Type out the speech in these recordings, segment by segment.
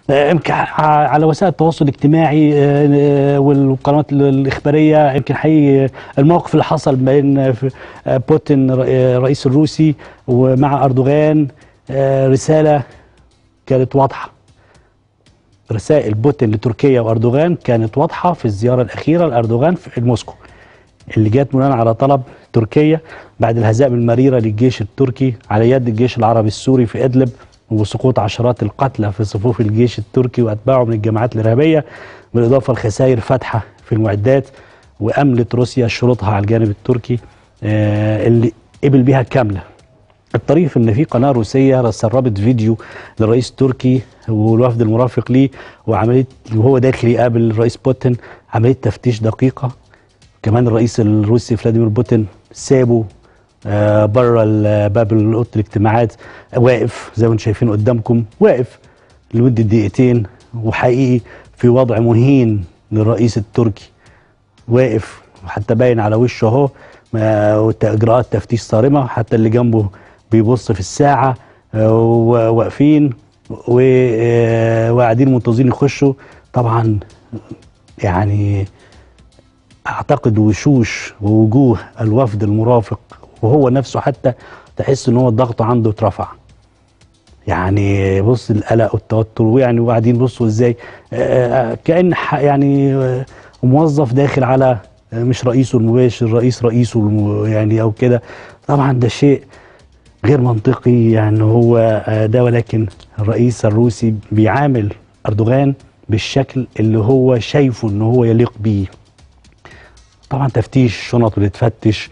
آه، يمكن ع- على وسائل التواصل الاجتماعي آه، آه، والقنوات ال- الإخبارية يمكن حقيقي الموقف اللي حصل بين آه، في- آه، بوتين ر- آه، الرئيس الروسي ومع أردوغان آه، رسالة كانت واضحة رسائل بوتين لتركيا وأردوغان كانت واضحة في الزيارة الأخيرة لأردوغان في موسكو اللي جات بناء على طلب تركيا بعد الهزائم المريرة للجيش التركي على يد الجيش العربي السوري في إدلب وسقوط عشرات القتلى في صفوف الجيش التركي وأتباعه من الجماعات الإرهابية بالإضافة لخسائر فاتحة في المعدات وأملت روسيا شروطها على الجانب التركي آه، اللي قبل بيها كاملة الطريف ان في قناه روسيه سربت فيديو للرئيس التركي والوفد المرافق ليه وعمليه وهو داخل يقابل الرئيس بوتين عمليه تفتيش دقيقه كمان الرئيس الروسي فلاديمير بوتين سابه آه بره ال- باب اوضه الاجتماعات واقف زي ما انتم شايفين قدامكم واقف لمده دقيقتين وحقيقي في وضع مهين للرئيس التركي واقف وحتى باين على وشه اهو ما- وت- اجراءات تفتيش صارمه حتى اللي جنبه بيبص في الساعه آه، وواقفين و- آه، وقاعدين منتظرين يخشوا طبعا يعني اعتقد وشوش ووجوه الوفد المرافق وهو نفسه حتى تحس ان هو الضغط عنده اترفع يعني بص القلق والتوتر ويعني وقاعدين بصوا ازاي آه، آه، كان ح- يعني آه، موظف داخل على آه، مش رئيسه المباشر رئيس رئيسه الم- يعني او كده طبعا ده شيء غير منطقي يعني هو آه، ده ولكن الرئيس الروسي بيعامل اردوغان بالشكل اللي هو شايفه ان هو يليق بيه طبعا تفتيش شنط بتتفتش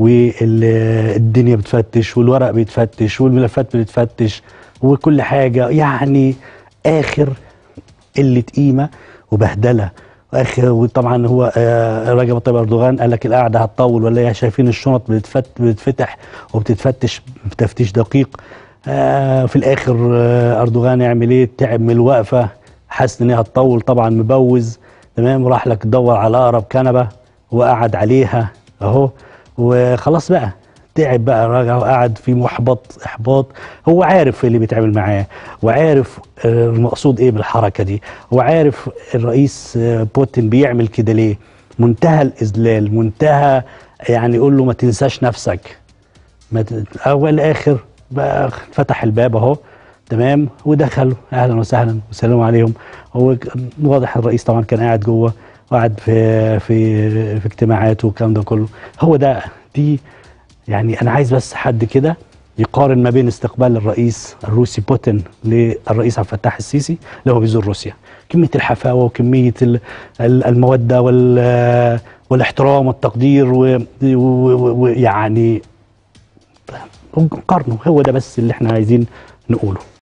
والدنيا بتفتش والورق بيتفتش والملفات بتتفتش وكل حاجه يعني اخر قله قيمه وبهدله واخر وطبعا هو آه، رجب طيب اردوغان قال لك القعده هتطول ولا ايه شايفين الشنط بتتفت بتتفتح وبتتفتش بتفتيش دقيق آه، في الاخر آه، اردوغان يعمل ايه تعب من الوقفه حاسس ان هي هتطول طبعا مبوز تمام راح لك تدور على اقرب كنبه وقعد عليها اهو وخلاص بقى تعب بقى راجع وقعد في محبط احباط هو عارف إيه اللي بيتعمل معاه وعارف آه، المقصود ايه بالحركه دي وعارف الرئيس آه، بوتين بيعمل كده ليه منتهى الاذلال منتهى يعني يقول له ما تنساش نفسك ما ت- اول اخر بقى فتح الباب اهو تمام ودخلوا اهلا وسهلا وسلام عليهم هو ك- واضح الرئيس طبعا كان قاعد جوه وقعد في في في اجتماعات والكلام ده كله هو ده دي يعني انا عايز بس حد كده يقارن ما بين استقبال الرئيس الروسي بوتين للرئيس عبد الفتاح السيسي اللي هو بيزور روسيا كميه الحفاوه وكميه ال- ال- الموده وال والاحترام والتقدير ويعني قارنوا هو ده بس اللي احنا عايزين نقوله